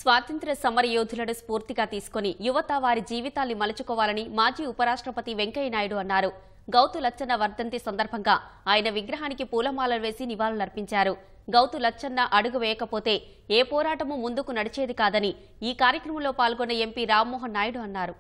స్వాతంత్ర్య సమర యోధులను స్ఫూర్తిగా తీసుకుని యువత వారి జీవితాల్ని మలుచుకోవాలని మాజీ ఉపరాష్ట్రపతి వెంకయ్యనాయుడు అన్నారు గౌతు లచ్చన్న వర్ధంతి సందర్భంగా ఆయన విగ్రహానికి పూలమాలలు వేసి నివాళులర్పించారు గౌతు లచ్చన్న అడుగు వేయకపోతే ఏ పోరాటము ముందుకు నడిచేది కాదని ఈ కార్యక్రమంలో పాల్గొన్న ఎంపీ రామ్మోహన్ నాయుడు అన్నారు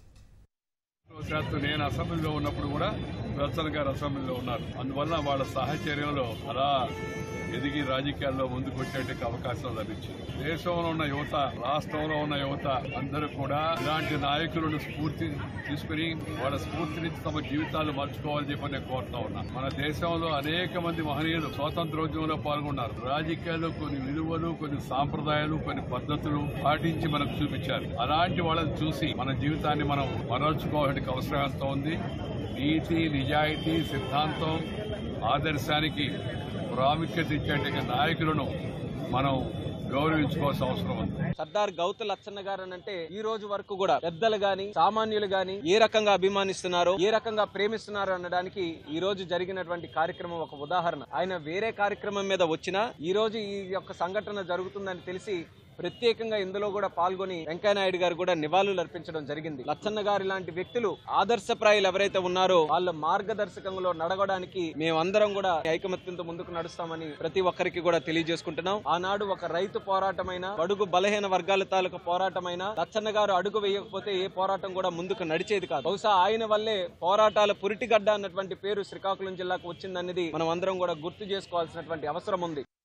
శాతం నేను అసెంబ్లీలో ఉన్నప్పుడు కూడా రచన గారు అసెంబ్లీలో ఉన్నారు అందువల్ల వాళ్ళ సాహచర్యంలో అలా ఎదిగి రాజకీయాల్లో ముందుకు వచ్చేందుకు అవకాశం లభించింది దేశంలో ఉన్న యువత రాష్ట్రంలో ఉన్న యువత అందరూ కూడా ఇలాంటి నాయకులను స్ఫూర్తి తీసుకుని వాళ్ళ స్ఫూర్తి నుంచి తమ జీవితాలు మర్చుకోవాలని చెప్పి నేను కోరుతా ఉన్నా మన దేశంలో అనేక మంది మహనీయులు స్వాతంత్రోద్యమంలో పాల్గొన్నారు రాజకీయాల్లో కొన్ని విలువలు కొన్ని సాంప్రదాయాలు కొన్ని పద్ధతులు పాటించి మనకు చూపించారు అలాంటి వాళ్ళని చూసి మన జీవితాన్ని మనం మరల్చుకోవడానికి అవసరం ఎంత ఉంది నీతి నిజాయితీ సిద్ధాంతం ఆదర్శానికి ప్రాముఖ్యత ఇచ్చేట నాయకులను మనం గౌరవించుకోవాల్సిన అవసరం ఉంది సర్దార్ గౌతు లచ్చన్న గారు అని అంటే ఈ రోజు వరకు కూడా పెద్దలు గాని సామాన్యులు గాని ఏ రకంగా అభిమానిస్తున్నారో ఏ రకంగా ప్రేమిస్తున్నారో అనడానికి ఈ రోజు జరిగినటువంటి కార్యక్రమం ఒక ఉదాహరణ ఆయన వేరే కార్యక్రమం మీద వచ్చినా ఈ రోజు ఈ యొక్క సంఘటన జరుగుతుందని తెలిసి ప్రత్యేకంగా ఇందులో కూడా పాల్గొని వెంకయ్యనాయుడు గారు కూడా నివాళులు అర్పించడం జరిగింది లచ్చన్న గారి లాంటి వ్యక్తులు ఆదర్శప్రాయులు ఎవరైతే ఉన్నారో వాళ్ళ మార్గదర్శకంలో నడవడానికి మేమందరం కూడా ఐకమత్యంతో ముందుకు నడుస్తామని ప్రతి ఒక్కరికి కూడా తెలియజేసుకుంటున్నాం ఆనాడు ఒక రైతు పోరాటమైన బడుగు బలహీన వర్గాల తాలూకు పోరాటమైన లచ్చన్న గారు అడుగు వేయకపోతే ఏ పోరాటం కూడా ముందుకు నడిచేది కాదు బహుశా ఆయన వల్లే పోరాటాల పురిటిగడ్డ అన్నటువంటి పేరు శ్రీకాకుళం జిల్లాకు వచ్చిందనేది మనం అందరం కూడా గుర్తు చేసుకోవాల్సినటువంటి అవసరం ఉంది